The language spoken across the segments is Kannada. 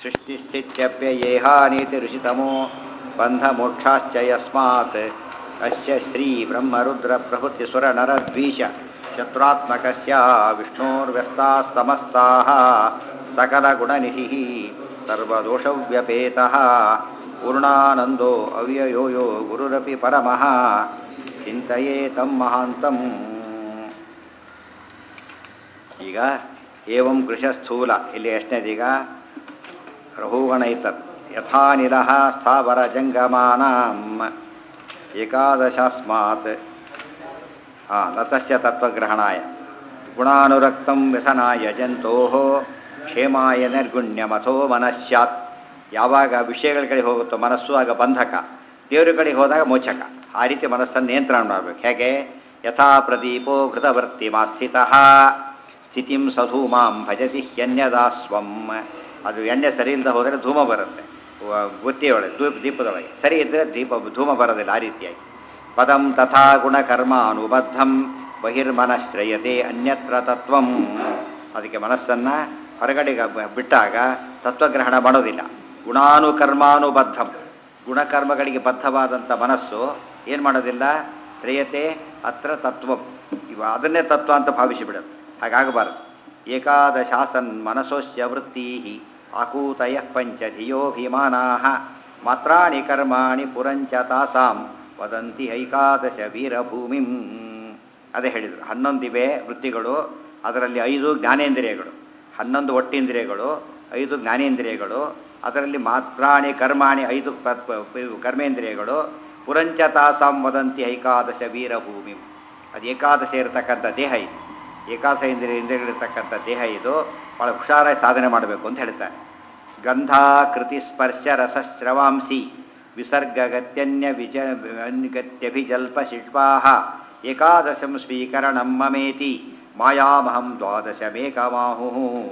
ಸೃಷ್ಟಿಸ್ಥಿತ್ಯಪ್ಯಯೇಹಾನೀತಿ ಋಷಿತಮೋ ಬಂಧಮೋಕ್ಷಾಶ್ಚ ಯಸ್ಮಾತ್ ಅಸ್ಯ ಶ್ರೀ ಬ್ರಹ್ಮರುದ್ರ ಪ್ರಭೃತಿ ಸುರ ನರದ್ವೀಷ ಶತ್ರುತ್ಮಕಸ್ಯ ವಿಷ್ಣೋರ್ವ್ಯಸ್ತಾಸ್ತಮಸ್ತಾಃ ಸಕಲಗುಣನಿಧಿಃ ಸರ್ವದೋಷವ್ಯಪೇತಃ ಪೂರ್ಣಾನಂದೋ ಅವ್ಯಯೋ ಯೋ ಗುರುರಪಿ ಪರಮಃ ಚಿಂತೆಯೇ ತಂ ಮಹಾಂತಂ ಈಗ ಏವಂ ಕೃಶಸ್ಥೂಲ ಇಲ್ಲಿ ಎಷ್ಟನೇದೀಗ ರಹುಗಣೈತತ್ ಯಥಾನಿಲ ಸ್ಥಾವರ ಜಂಗಮಾನಾಂ ಏಕಾದಶಾಸ್ಮಾತ್ ಹಾಂ ನತಸ್ಯ ತತ್ವಗ್ರಹಣಾಯ ಗುಣಾನುರಕ್ತಂ ವ್ಯಸನಾಯ ಜಂತೋ ಕ್ಷೇಮಾಯ ನಿರ್ಗುಣ್ಯಮಥೋ ಮನಸ್ಯಾತ್ ಯಾವಾಗ ವಿಷಯಗಳ ಕಡೆ ಹೋಗುತ್ತೋ ಮನಸ್ಸು ಆಗ ಬಂಧಕ ದೇವರ ಕಡೆಗೆ ಹೋದಾಗ ಮೋಚಕ ಆ ರೀತಿ ಮನಸ್ಸನ್ನು ನಿಯಂತ್ರಣ ಮಾಡಬೇಕು ಹೇಗೆ ಯಥಾ ಪ್ರದೀಪೋ ಕೃತವರ್ತಿ ಮಾ ಸ್ಥಿತಃ ಸ್ಥಿತಿಂ ಸಧೂಮಾಂ ಭಜತಿ ಹ್ಯನ್ಯದಾಸ್ವಂ ಅದು ಎಣ್ಣೆ ಸರಿ ಇಲ್ಲದೆ ಹೋದರೆ ಧೂಮ ಬರುತ್ತೆ ವ- ಬುತ್ತಿಯೊಳಗೆ ದೀಪ ದೀಪದೊಳಗೆ ಸರಿ ಇದ್ದರೆ ದೀಪ ಧೂಮ ಬರೋದಿಲ್ಲ ಆ ರೀತಿಯಾಗಿ ಪದಂ ತಥಾ ಗುಣಕರ್ಮ ಅನುಬದ್ಧಂ ಬಹಿರ್ಮನಶ್ರಯತೆ ಅನ್ಯತ್ರ ತತ್ವಂ ಅದಕ್ಕೆ ಮನಸ್ಸನ್ನು ಹೊರಗಡೆ ಬಿಟ್ಟಾಗ ತತ್ವಗ್ರಹಣ ಮಾಡೋದಿಲ್ಲ ಗುಣಾನುಕರ್ಮಾನುಬದ್ಧಂ ಗುಣಕರ್ಮಗಳಿಗೆ ಬದ್ಧವಾದಂಥ ಮನಸ್ಸು ಏನು ಮಾಡೋದಿಲ್ಲ ಶ್ರೇಯತೆ ಅತ್ರ ತತ್ವಂ ಇವ ಅದನ್ನೇ ತತ್ವ ಅಂತ ಭಾವಿಸಿಬಿಡುತ್ತೆ ಹಾಗಾಗಬಾರದು ಏಕಾದಶಾಸನ್ ಮನಸೋಸ್ಯ ವೃತ್ತಿ ಆಕೂತಯ ಪಂಚ ಧಿಯೋಭಿಮಾನಾ ಮಾತ್ರಾಣಿ ಕರ್ಮಾಣಿ ಪುರಂಚ ತಾಸಾಂ ವದಂತಿ ಐಕಾದಶ ವೀರಭೂಮಿಂ ಅದೇ ಹೇಳಿದರು ಹನ್ನೊಂದಿವೆ ವೃತ್ತಿಗಳು ಅದರಲ್ಲಿ ಐದು ಜ್ಞಾನೇಂದ್ರಿಯಗಳು ಹನ್ನೊಂದು ಒಟ್ಟಿಂದ್ರಿಯಗಳು ಐದು ಜ್ಞಾನೇಂದ್ರಿಯಗಳು ಅದರಲ್ಲಿ ಮಾತ್ರಾಣಿ ಕರ್ಮಾಣಿ ಐದು ಪ- ಪ- ಇವು ಕರ್ಮೇಂದ್ರಿಯಗಳು ಪುರಂಚ ತಾಸಾಂ ವದಂತಿ ಐಕಾದಶ ವೀರಭೂಮಿಂ ಅದು ಏಕಾದಶ ಇರತಕ್ಕಂಥ ದೇಹ ಇದು ಏಕಾದಶ ಇಂದ್ರಿಯ ಇಂದ್ರಿಯಗಳಿರ್ತಕ್ಕಂಥ ದೇಹ ಇದು ಭಾಳ ಹುಷಾರಾಗಿ ಸಾಧನೆ ಮಾಡಬೇಕು ಅಂತ ಹೇಳ್ತಾರೆ ಗಂಧ ಕೃತಿ ಸ್ಪರ್ಶ ರಸಶ್ರವಾಂಸಿ ವಿಸರ್ಗಗತ್ಯನ್ಯ ವಿಜ ಗತ್ಯಭಿಜಲ್ಪ ಶಿಷ್ಪಾ ಏಕಾದಶಂ ಸ್ವೀಕರಣಂ ಮಮೇತಿ ಮಾಯಾಮಹಂ ದ್ವಾದಶಮೇಕಮಾಹು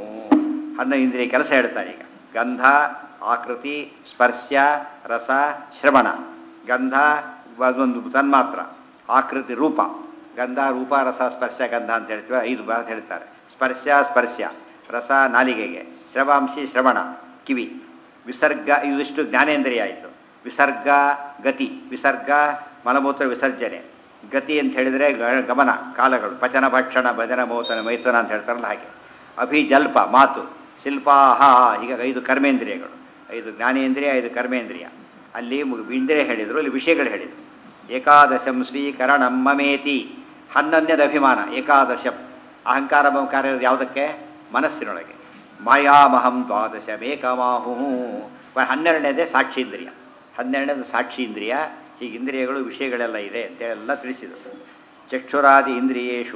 ಅನ್ನೋ ಇಂದ್ರಿಯ ಕೆಲಸ ಹೇಳ್ತಾರೆ ಈಗ ಗಂಧ ಆಕೃತಿ ಸ್ಪರ್ಶ ರಸ ಶ್ರವಣ ಗಂಧ ಅದೊಂದು ತನ್ಮಾತ್ರ ಆಕೃತಿ ರೂಪ ಗಂಧ ರೂಪ ರಸ ಸ್ಪರ್ಶ ಗಂಧ ಅಂತ ಹೇಳ್ತೀವಿ ಐದು ಭಾಗ ಹೇಳ್ತಾರೆ ಸ್ಪರ್ಶ ಸ್ಪರ್ಶ ರಸ ನಾಲಿಗೆಗೆ ಶ್ರವಾಂಶಿ ಶ್ರವಣ ಕಿವಿ ವಿಸರ್ಗ ಇವಿಷ್ಟು ಜ್ಞಾನೇಂದ್ರಿಯ ಆಯಿತು ವಿಸರ್ಗ ಗತಿ ವಿಸರ್ಗ ಮಲಮೂತ್ರ ವಿಸರ್ಜನೆ ಗತಿ ಅಂತ ಹೇಳಿದರೆ ಗ- ಗಮನ ಕಾಲಗಳು ಪಚನ ಭಕ್ಷಣ ಭಜನ ಮೋಚನ ಮೈಥುನ ಅಂತ ಹೇಳ್ತಾರಲ್ಲ ಹಾಗೆ ಅಭಿಜಲ್ಪ ಮಾತು ಶಿಲ್ಪಾಹ ಹೀಗೆ ಐದು ಕರ್ಮೇಂದ್ರಿಯಗಳು ಐದು ಜ್ಞಾನೇಂದ್ರಿಯ ಐದು ಕರ್ಮೇಂದ್ರಿಯ ಅಲ್ಲಿ ಮು- ಇಂದ್ರಿಯ ಹೇಳಿದರು ಅಲ್ಲಿ ವಿಷಯಗಳು ಹೇಳಿದರು ಏಕಾದಶಂ ಸ್ವೀಕರಣಂ ಮಮೇತಿ ಹನ್ನೊಂದನೇದು ಅಭಿಮಾನ ಏಕಾದಶಂ ಅಹಂಕಾರ ಮಮಕಾರ ಇರೋದು ಯಾವುದಕ್ಕೆ ಮನಸ್ಸಿನೊಳಗೆ ಮಾಯಾಮಹಂ ದ್ವಾದಶ ಮೇಕಮಾಹು ಹನ್ನೆರಡನೇದೇ ಸಾಕ್ಷೀಂದ್ರಿಯ ಹನ್ನೆರಡನೇದು ಸಾಕ್ಷೀಂದ್ರಿಯ ಹೀಗೆ ಇಂದ್ರಿಯಗಳು ವಿಷಯಗಳೆಲ್ಲ ಇದೆ ಅಂತೆಲ್ಲ ತಿಳಿಸಿದರು ಚಕ್ಷುರಾದಿ ಇಂದ್ರಿಯೇಷು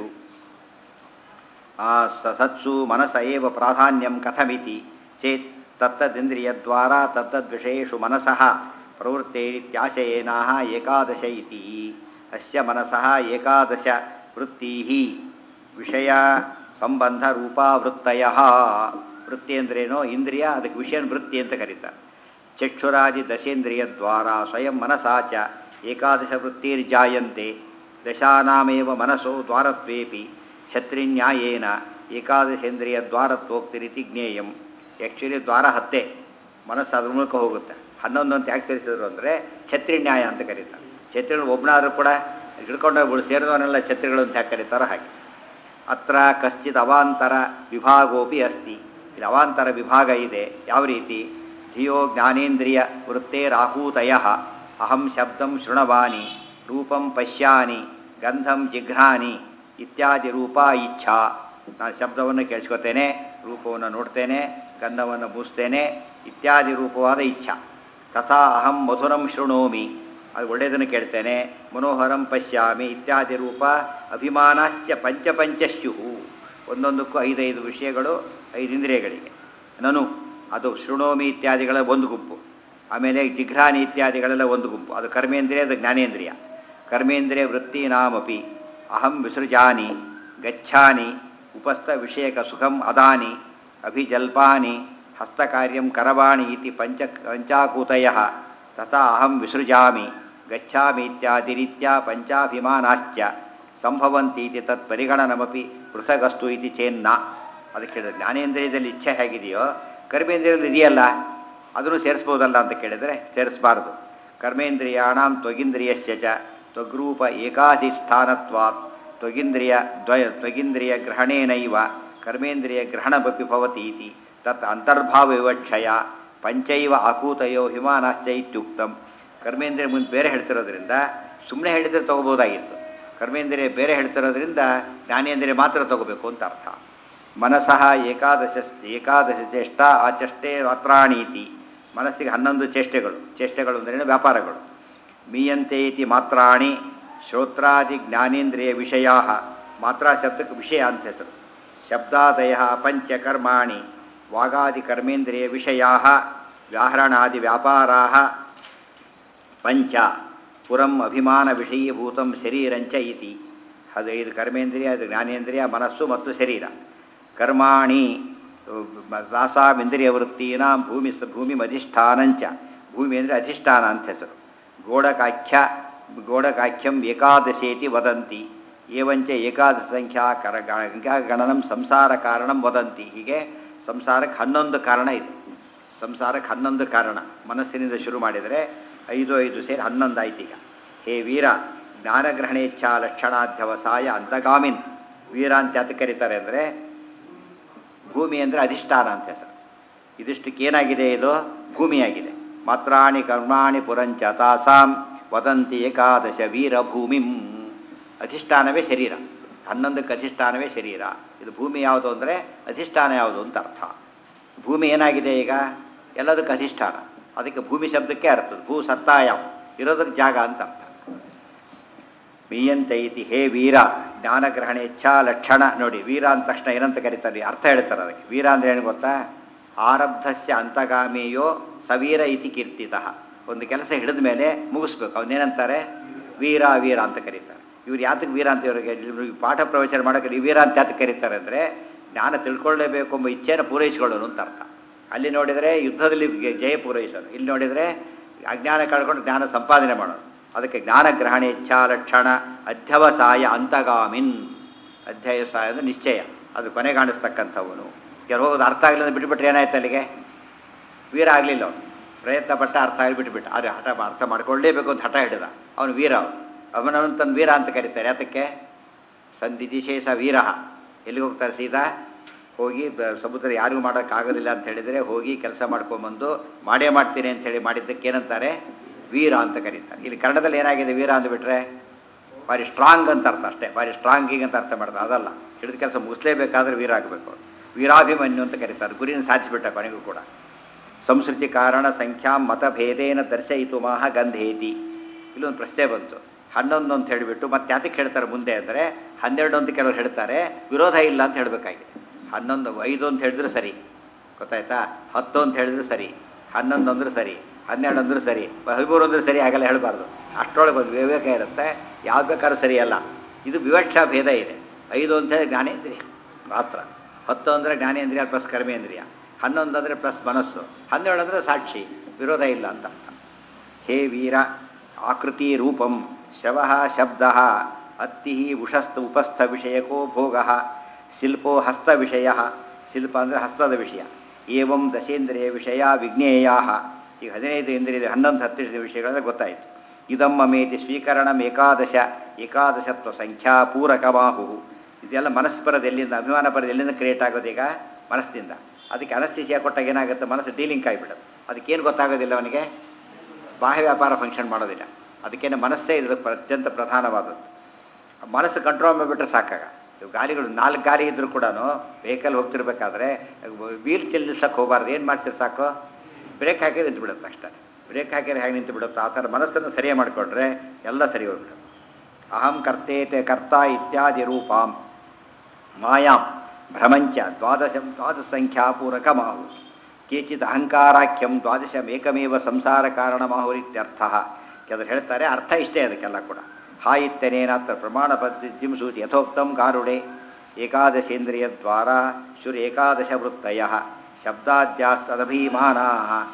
ಆ ಸ- ಸತ್ಸು ಮನಸ ಏವ ಪ್ರಾಧಾನ್ಯಂ ಕಥಮಿತಿ ಚೇತ್ ತತ್ತದಿಂದ್ರಿಯದ್ವಾರ ತತ್ತದ್ವಿಷಯೇಷು ಮನಸಃ ಪ್ರವೃತ್ತೇರಿತ್ಯಾಶಯೇನಾಹ ಏಕಾದಶ ಇತಿ ಅಸ್ಯ ಮನಸಃ ಏಕಾದಶ ವೃತ್ತಿಃ ವಿಷಯ ಸಂಬಂಧ ರೂಪಾ ವೃತ್ತಯ ವೃತ್ತಿ ಅಂದ್ರೇನೋ ಇಂದ್ರಿಯ ಅದಕ್ಕೆ ವಿಷಯ ವೃತ್ತಿ ಅಂತ ಕರೀತಾರೆ ಚಕ್ಷುರಾದಿ ದಶೇಂದ್ರಿಯದ್ವಾರ ಸ್ವಯಂ ಮನಸಾ ಚ ಏಕಾದಶ ವೃತ್ತಿರ್ಜಾಯಂತೆ ದಶಾನಾಮೇವ ಮನಸ್ಸೋ ದ್ವಾರತ್ವೇಪಿ ಛತ್ರಿನ್ಯಾಯೇನ ಏಕಾದಶೇಂದ್ರಿಯ ದ್ವಾರತ್ವೋಕ್ತಿರಿತಿ ಜ್ಞೇಯಂ ಆ್ಯಕ್ಚುಲಿ ದ್ವಾರ ಹತ್ತೆ ಮನಸ್ಸು ಅದ್ರ ಮೂಲಕ ಹೋಗುತ್ತೆ ಹನ್ನೊಂದು ಅಂತ ಯಾಕೆ ಸೇರಿಸಿದ್ರು ಅಂದರೆ ಛತ್ರಿ ನ್ಯಾಯ ಅಂತ ಕರೀತಾರೆ ಛತ್ರಿಗಳು ಒಬ್ಬನಾದರೂ ಕೂಡ ಹಿಡ್ಕೊಂಡೋಗ್ಬಿಡು ಸೇರಿದವನ್ನೆಲ್ಲ ಛತ್ರಿಗಳು ಅಂತ ಯಾಕೆ ಕರೀತಾರೋ ಹಾಗೆ ಅತ್ರ ಕಶ್ಚಿತ್ ಅವಾಂತರ ವಿಭಾಗೋಪಿ ಅಸ್ತಿ ಇಲ್ಲಿ ಅವಾಂತರ ವಿಭಾಗ ಇದೆ ಯಾವ ರೀತಿ ಧಿಯೋ ಜ್ಞಾನೇಂದ್ರಿಯ ವೃತ್ತೇರಾಹೂತಯ ಅಹಂ ಶಬ್ದಂ ಶೃಣವಾನಿ ರೂಪಂ ಪಶ್ಯಾನಿ ಗಂಧಂ ಜಿಘ್ರಾನಿ ಇತ್ಯಾದಿ ರೂಪ ಇಚ್ಛಾ ನಾನು ಶಬ್ದವನ್ನು ಕೇಳಿಸ್ಕೊತೇನೆ ರೂಪವನ್ನು ನೋಡ್ತೇನೆ ಗಂಧವನ್ನು ಬೂಸ್ತೇನೆ ಇತ್ಯಾದಿ ರೂಪವಾದ ಇಚ್ಛಾ ತಥಾ ಅಹಂ ಮಧುರಂ ಶೃಣೋಮಿ ಅದು ಒಳ್ಳೆಯದನ್ನು ಕೇಳ್ತೇನೆ ಮನೋಹರಂ ಪಶ್ಯಾಮಿ ಇತ್ಯಾದಿ ರೂಪ ಅಭಿಮಾನಾಶ್ಚ ಪಂಚಪಂಚಶ್ಯು ಒಂದೊಂದಕ್ಕೂ ಐದೈದು ವಿಷಯಗಳು ಐದು ಇಂದ್ರಿಯಗಳಿಗೆ ನನು ಅದು ಶೃಣೋಮಿ ಇತ್ಯಾದಿಗಳ ಒಂದು ಗುಂಪು ಆಮೇಲೆ ಜಿಘ್ರಾನಿ ಇತ್ಯಾದಿಗಳೆಲ್ಲ ಒಂದು ಗುಂಪು ಅದು ಕರ್ಮೇಂದ್ರಿಯ ಅದು ಜ್ಞಾನೇಂದ್ರಿಯ ಕರ್ಮೇಂದ್ರಿಯ ವೃತ್ತೀನಾಮಪಿ ಅಹಂ ವಿಸೃಜಾನಿ ಗಚ್ಛಾನಿ ಉಪಸ್ಥ ವಿಷಯಕ ಸುಖಂ ಅದಾನಿ ಅಭಿಜಲ್ಪಾನಿ ಹಸ್ತಕಾರ್ಯಂ ಕರವಾಣಿ ಇತಿ ಪಂಚ ಪಂಚಾಕೂತಯ ತಥಾ ಅಹಂ ವಿಸೃಜಾಮಿ ಗಚ್ಛಾಮಿ ಇತ್ಯಾದಿ ರೀತ್ಯ ಪಂಚಾಭಿಮಾನಾಶ್ಚ ಸಂಭವಂತಿ ಇತಿ ತತ್ ಪರಿಗಣನಮಪಿ ಪೃಥಗಸ್ತು ಇತಿ ಚೇನ್ನ ಅದಕ್ಕೆ ಹೇಳಿದ್ರೆ ಜ್ಞಾನೇಂದ್ರಿಯದಲ್ಲಿ ಇಚ್ಛೆ ಹೇಗಿದೆಯೋ ಕರ್ಮೇಂದ್ರಿಯಲ್ಲಿ ಇದೆಯಲ್ಲ ಅದನ್ನು ಸೇರಿಸ್ಬೋದಲ್ಲ ಅಂತ ಕೇಳಿದರೆ ಸೇರಿಸಬಾರ್ದು ಕರ್ಮೇಂದ್ರಿಯಾಣಂ ತ್ವಗಿಂದ್ರಿಯಸ್ಯ ಚ ತ್ವಗ್ರೂಪ ಏಕಾಧಿಷ್ಠಾನತ್ವಾತ್ ತ್ವಗಿಂದ್ರಿಯ ದ್ವಯ ತ್ವಗಿಂದ್ರಿಯ ಗ್ರಹಣೇನೈವ ಕರ್ಮೇಂದ್ರಿಯ ಗ್ರಹಣಮಪಿ ಭವತಿ ಇತಿ ತತ್ ಅಂತರ್ಭಾವ ವಿವಕ್ಷಯ ಪಂಚೈವ ಆಕೂತಯೋ ಹಿಮಾನಾಶ್ಚ ಇತ್ಯುಕ್ತಂ ಕರ್ಮೇಂದ್ರಿಯ ಮುಂದೆ ಬೇರೆ ಹೇಳ್ತಿರೋದ್ರಿಂದ ಸುಮ್ಮನೆ ಹೇಳಿದರೆ ತಗೋಬೋದಾಗಿತ್ತು ಕರ್ಮೇಂದ್ರಿಯ ಬೇರೆ ಹೇಳ್ತಿರೋದ್ರಿಂದ ಜ್ಞಾನೇಂದ್ರಿಯ ಮಾತ್ರ ತಗೋಬೇಕು ಅಂತ ಅರ್ಥ ಮನಸಃ ಏಕಾದಶ ಏಕಾದಶ ಚೇಷ್ಟ ಆ ಚಷ್ಟೆ ಮಾತ್ರಾಣೀತಿ ಮನಸ್ಸಿಗೆ ಹನ್ನೊಂದು ಚೇಷ್ಟೆಗಳು ಚೇಷ್ಟೆಗಳು ಅಂದ್ರೆ ವ್ಯಾಪಾರಗಳು ಮೀಯಂತೆ ಇತಿ ಮಾತ್ರಾಣಿ ಶ್ರೋತ್ರಾದಿ ಜ್ಞಾನೇಂದ್ರಿಯ ವಿಷಯ ಮಾತ್ರಾ ಶಬ್ದಕ್ಕೆ ವಿಷಯ ಅಂತ ಹೆಸರು ಶಬ್ದಾದಯ ಪಂಚ ಕರ್ಮಾಣಿ ವಾಗಾದಿ ಕರ್ಮೇಂದ್ರಿಯ ವಿಷಯ ವ್ಯಾಹರಣಾದಿ ವ್ಯಾಪಾರಾ ಪಂಚ ಪುರಂ ಅಭಿಮಾನ ವಿಷಯೀಭೂತಂ ಶರೀರಂಚ ಇತಿ ಅದು ಇದು ಕರ್ಮೇಂದ್ರಿಯ ಅದು ಜ್ಞಾನೇಂದ್ರಿಯ ಮನಸ್ಸು ಮತ್ತು ಶರೀರ ಕರ್ಮಾಣಿ ರಾಸಾವಿಂದ್ರಿಯ ವೃತ್ತೀನಾಂ ಭೂಮಿ ಸ ಭೂಮಿ ಅಧಿಷ್ಠಾನಂಚ ಭೂಮಿ ಅಂದರೆ ಅಧಿಷ್ಠಾನ ಅಂತ ಹೆಸರು ಗೋಡಕಾಖ್ಯ ಗೋಡಕಾಖ್ಯಂ ಏಕಾದಶೇತಿ ವದಂತಿ ಏವಂಚ ಏಕಾದಶ ಸಂಖ್ಯಾ ಕರ ಗಣನಂ ಸಂಸಾರ ಕಾರಣಂ ವದಂತಿ ಹೀಗೆ ಸಂಸಾರಕ್ಕೆ ಹನ್ನೊಂದು ಕಾರಣ ಇದೆ ಸಂಸಾರಕ್ಕೆ ಹನ್ನೊಂದು ಕಾರಣ ಮನಸ್ಸಿನಿಂದ ಶುರು ಮಾಡಿದರೆ ಐದು ಐದು ಸೇರಿ ಹನ್ನೊಂದು ಆಯ್ತು ಈಗ ಹೇ ವೀರ ಜ್ಞಾನಗ್ರಹಣೇಚ್ಛಾ ಲಕ್ಷಣಾಧ್ಯವಸಾಯ ಅಂತಗಾಮಿನ್ ವೀರ ಅಂತ ಯಾತಕ್ಕೆ ಕರೀತಾರೆ ಅಂದರೆ ಭೂಮಿ ಅಂದರೆ ಅಧಿಷ್ಠಾನ ಅಂತ ಹೆಸರು ಇದಿಷ್ಟಕ್ಕೆ ಏನಾಗಿದೆ ಇದು ಭೂಮಿಯಾಗಿದೆ ಮಾತ್ರಾಣಿ ಕರ್ಮಾಣಿ ಪುರಂಚ ತಾಸಾಂ ವದಂತಿ ಏಕಾದಶ ವೀರಭೂಮಿಂ ಅಧಿಷ್ಠಾನವೇ ಶರೀರ ಹನ್ನೊಂದಕ್ಕೆ ಅಧಿಷ್ಠಾನವೇ ಶರೀರ ಇದು ಭೂಮಿ ಯಾವುದು ಅಂದರೆ ಅಧಿಷ್ಠಾನ ಯಾವುದು ಅಂತ ಅರ್ಥ ಭೂಮಿ ಏನಾಗಿದೆ ಈಗ ಎಲ್ಲದಕ್ಕೆ ಅಧಿಷ್ಠಾನ ಅದಕ್ಕೆ ಭೂಮಿ ಶಬ್ದಕ್ಕೆ ಅರ್ಥ ಭೂ ಸತ್ತಾಯಂ ಇರೋದಕ್ಕೆ ಜಾಗ ಅಂತ ಅರ್ಥ ಮೀಯಂತ ಇತಿ ಹೇ ವೀರ ಜ್ಞಾನಗ್ರಹಣ ಇಚ್ಛಾ ಲಕ್ಷಣ ನೋಡಿ ವೀರ ಅಂದ ತಕ್ಷಣ ಏನಂತ ಕರೀತಾರೆ ಅರ್ಥ ಹೇಳ್ತಾರೆ ಅದಕ್ಕೆ ವೀರ ಅಂದ್ರೆ ಏನು ಗೊತ್ತಾ ಆರಬ್ಧಸ್ಯ ಅಂತಗಾಮಿಯೋ ಸವೀರ ಇತಿ ಕೀರ್ತಿತಃ ಒಂದು ಕೆಲಸ ಹಿಡಿದ ಮೇಲೆ ಮುಗಿಸ್ಬೇಕು ಅವನೇನಂತಾರೆ ವೀರ ವೀರ ಅಂತ ಕರೀತಾರೆ ಇವ್ರು ಯಾತಕ್ಕೆ ವೀರ ಅಂತ ಇವರಿಗೆ ಇವ್ರಿಗೆ ಪಾಠ ಪ್ರವಚನ ಮಾಡೋಕೆ ವೀರ ಅಂತ ಯಾತಕ್ಕೆ ಕರೀತಾರೆ ಅಂದರೆ ಜ್ಞಾನ ತಿಳ್ಕೊಳ್ಳೇಬೇಕು ಎಂಬ ಇಚ್ಛೆಯನ್ನು ಪೂರೈಸಿಕೊಳ್ಳೋನು ಅಂತ ಅರ್ಥ ಅಲ್ಲಿ ನೋಡಿದರೆ ಯುದ್ಧದಲ್ಲಿ ಗೆ- ಜಯ ಪೂರೈಸೋನು ಇಲ್ಲಿ ನೋಡಿದರೆ ಅಜ್ಞಾನ ಕಳ್ಕೊಂಡು ಜ್ಞಾನ ಸಂಪಾದನೆ ಮಾಡೋದು ಅದಕ್ಕೆ ಜ್ಞಾನಗ್ರಹಣ ಇಚ್ಛಾ ಲಕ್ಷಣ ಅಧ್ಯವಸಾಯ ಅಂತಗಾಮಿನ್ ಅಧ್ಯಾಯಸಾಯ ಅಂದರೆ ನಿಶ್ಚಯ ಅದು ಕೊನೆಗಾಣಿಸ್ತಕ್ಕಂಥವನು ಕೆಲವು ಹೋಗೋದು ಅರ್ಥ ಆಗಲಿಲ್ಲ ಅಂದ್ರೆ ಬಿಟ್ಬಿಟ್ರೆ ಏನಾಯ್ತು ಅಲ್ಲಿಗೆ ವೀರ ಆಗಲಿಲ್ಲ ಅವನು ಪ್ರಯತ್ನ ಪಟ್ಟ ಅರ್ಥ ಆಗಿ ಬಿಟ್ಬಿಟ್ಟ ಆದರೆ ಹಠ ಅರ್ಥ ಮಾಡ್ಕೊಳ್ಳೇಬೇಕು ಅಂತ ಹಠ ಹಿಡಿದ ಅವನು ವೀರ ಅವನು ಅವನವನು ತನ್ನ ವೀರ ಅಂತ ಕರೀತಾರೆ ಯಾತಕ್ಕೆ ಸಂದಿತಿಶೇಷ ವೀರ ಎಲ್ಲಿಗೆ ಹೋಗ್ತಾರೆ ಸೀದಾ ಹೋಗಿ ಬ- ಸಮುದ್ರ ಯಾರಿಗೂ ಮಾಡೋಕ್ಕಾಗೋದಿಲ್ಲ ಅಂತ ಹೇಳಿದರೆ ಹೋಗಿ ಕೆಲಸ ಮಾಡ್ಕೊಂಬಂದು ಮಾಡೇ ಮಾಡ್ತೀನಿ ಅಂತ ಹೇಳಿ ಮಾಡಿದ್ದಕ್ಕೆ ಏನಂತಾರೆ ವೀರ ಅಂತ ಕರೀತಾರೆ ಇಲ್ಲಿ ಕನ್ನಡದಲ್ಲಿ ಏನಾಗಿದೆ ವೀರ ಅಂದುಬಿಟ್ರೆ ಭಾರಿ ಸ್ಟ್ರಾಂಗ್ ಅಂತ ಅರ್ಥ ಅಷ್ಟೇ ಭಾರಿ ಸ್ಟ್ರಾಂಗಿಂಗ್ ಅಂತ ಅರ್ಥ ಮಾಡ್ತಾರೆ ಅದಲ್ಲ ಹಿಡಿದ ಕೆಲಸ ಮುಗಿಸ್ಲೇಬೇಕಾದ್ರೆ ವೀರ ಆಗಬೇಕು ವೀರಾಭಿಮನ್ಯು ಅಂತ ಕರೀತಾರೆ ಗುರಿನ ಸಾಧಿಸಿಬಿಟ್ಟ ಕೊನೆಗೂ ಕೂಡ ಸಂಸ್ಕೃತಿ ಕಾರಣ ಸಂಖ್ಯಾ ಮತಭೇದೇನ ದರ್ಶಯಿತು ಮಾಹ ಗಂಧೇತಿ ಇಲ್ಲೊಂದು ಪ್ರಶ್ನೆ ಬಂತು ಹನ್ನೊಂದು ಅಂತ ಹೇಳಿಬಿಟ್ಟು ಮತ್ತೆ ಯಾತಕ್ಕೆ ಹೇಳ್ತಾರೆ ಮುಂದೆ ಅಂದರೆ ಹನ್ನೆರಡು ಅಂತ ಕೆಲವರು ಹೇಳ್ತಾರೆ ವಿರೋಧ ಇಲ್ಲ ಅಂತ ಹೇಳಬೇಕಾಗಿದೆ ಹನ್ನೊಂದು ಐದು ಅಂತ ಹೇಳಿದ್ರೆ ಸರಿ ಗೊತ್ತಾಯ್ತಾ ಹತ್ತು ಅಂತ ಹೇಳಿದ್ರೆ ಸರಿ ಹನ್ನೊಂದು ಅಂದ್ರೆ ಸರಿ ಹನ್ನೆರಡು ಅಂದ್ರೆ ಸರಿ ಹದಿಮೂರು ಅಂದ್ರೆ ಸರಿ ಹಾಗೆಲ್ಲ ಹೇಳಬಾರ್ದು ಅಷ್ಟರೊಳಗೆ ಒಂದು ವಿವೇಕ ಇರುತ್ತೆ ಯಾವ್ದು ಬೇಕಾದ್ರೂ ಸರಿಯಲ್ಲ ಇದು ವಿವಕ್ಷಾ ಭೇದ ಇದೆ ಐದು ಅಂತ ಹೇಳಿ ಜ್ಞಾನೇಂದ್ರಿಯ ಮಾತ್ರ ಹತ್ತು ಅಂದರೆ ಜ್ಞಾನೇಂದ್ರಿಯ ಪ್ಲಸ್ ಕರ್ಮೇಂದ್ರಿಯ ಹನ್ನೊಂದು ಅಂದರೆ ಪ್ಲಸ್ ಮನಸ್ಸು ಹನ್ನೆರಡು ಅಂದರೆ ಸಾಕ್ಷಿ ವಿರೋಧ ಇಲ್ಲ ಅಂತ ಅರ್ಥ ಹೇ ವೀರ ಆಕೃತಿ ರೂಪಂ ಶವ ಶಬ್ದ ಅತ್ತಿ ಉಷಸ್ಥ ಉಪಸ್ಥ ವಿಷಯಕೋ ಭೋಗ ಶಿಲ್ಪೋ ಹಸ್ತ ವಿಷಯ ಶಿಲ್ಪ ಅಂದರೆ ಹಸ್ತದ ವಿಷಯ ಏವಂ ದಶೇಂದ್ರಿಯ ವಿಷಯ ವಿಜ್ಞೇಯಾ ಈಗ ಹದಿನೈದು ಇಂದ್ರಿಯ ಹನ್ನೊಂದು ಹತ್ತು ವಿಷಯಗಳೆಲ್ಲ ಗೊತ್ತಾಯಿತು ಇದಮ್ಮಮೇತಿ ಸ್ವೀಕರಣಂ ಏಕಾದಶ ಏಕಾದಶತ್ವ ಸಂಖ್ಯಾ ಪೂರಕಮಾಹು ಇದೆಲ್ಲ ಮನಸ್ಸು ಬರೋದು ಎಲ್ಲಿಂದ ಅಭಿಮಾನ ಬರೋದು ಎಲ್ಲಿಂದ ಕ್ರಿಯೇಟ್ ಆಗೋದು ಈಗ ಮನಸ್ಸಿಂದ ಅದಕ್ಕೆ ಅನಸ್ಥಿಸಿಯ ಕೊಟ್ಟಾಗ ಏನಾಗುತ್ತೆ ಮನಸ್ಸು ಡೀಲಿಂಗ್ ಆಗಿಬಿಡೋದು ಅದಕ್ಕೇನು ಗೊತ್ತಾಗೋದಿಲ್ಲ ಅವನಿಗೆ ಬಾಹ್ಯ ವ್ಯಾಪಾರ ಫಂಕ್ಷನ್ ಮಾಡೋದಿಲ್ಲ ಅದಕ್ಕೇನೆ ಮನಸ್ಸೇ ಇದ್ರ ಅತ್ಯಂತ ಪ್ರಧಾನವಾದದ್ದು ಮನಸ್ಸು ಕಂಟ್ರೋಲ್ ಮಾಡಿಬಿಟ್ರೆ ಸಾಕಾಗ ಇವು ಗಾಲಿಗಳು ನಾಲ್ಕು ಗಾಲಿ ಇದ್ದರೂ ಕೂಡ ವೆಹಿಕಲ್ ಹೋಗ್ತಿರ್ಬೇಕಾದ್ರೆ ವೀಲ್ ಚೆಲ್ಲಿಸಕ್ಕೆ ಹೋಗಬಾರ್ದು ಏನು ಮಾಡ್ಸಿದ್ರೆ ಸಾಕು ಬ್ರೇಕ್ ಹಾಕಿ ನಿಂತು ಬಿಡುತ್ತೆ ಅಷ್ಟೇ ಬ್ರೇಕ್ ಹಾಕಿದ್ರೆ ಹೇಗೆ ನಿಂತು ಬಿಡುತ್ತೋ ಆ ಥರ ಮನಸ್ಸನ್ನು ಸರಿಯೇ ಮಾಡಿಕೊಂಡ್ರೆ ಎಲ್ಲ ಸರಿ ಹೋಗ್ಬಿಡುತ್ತೆ ಅಹಂ ಕರ್ತೇತೆ ಕರ್ತ ಇತ್ಯಾದಿ ರೂಪಾಂ ಮಾಯಾಂ ಭ್ರಮಂಚ ದ್ವಾದಶಂ ದ್ವಾದಶ ಸಂಖ್ಯಾಪೂರಕ ಮಾಹು ಕೇಚಿತ್ ಅಹಂಕಾರಾಖ್ಯಂ ದ್ವಾದಶಮೇಕಮೇವ ಸಂಸಾರ ಕಾರಣಮಾಹುರಿತ್ಯರ್ಥ ಕೆಲವರು ಹೇಳ್ತಾರೆ ಅರ್ಥ ಇಷ್ಟೇ ಅದಕ್ಕೆಲ್ಲ ಕೂಡ ಹಾ ಇತ್ಯನೇನಾತ್ರ ಪ್ರಮಾಣ ಪದ್ಧತಿಂ ಸೂಚಿ ಯಥೋಕ್ತಂ ಕಾರುಡೆ ಏಕಾದಶೇಂದ್ರಿಯ ದ್ವಾರ ಶುರ್ ಏಕಾದಶ ವೃತ್ತಯ ಶಬ್ದಾದ್ಯಾಸ್ತದಭಿಮಾನಾ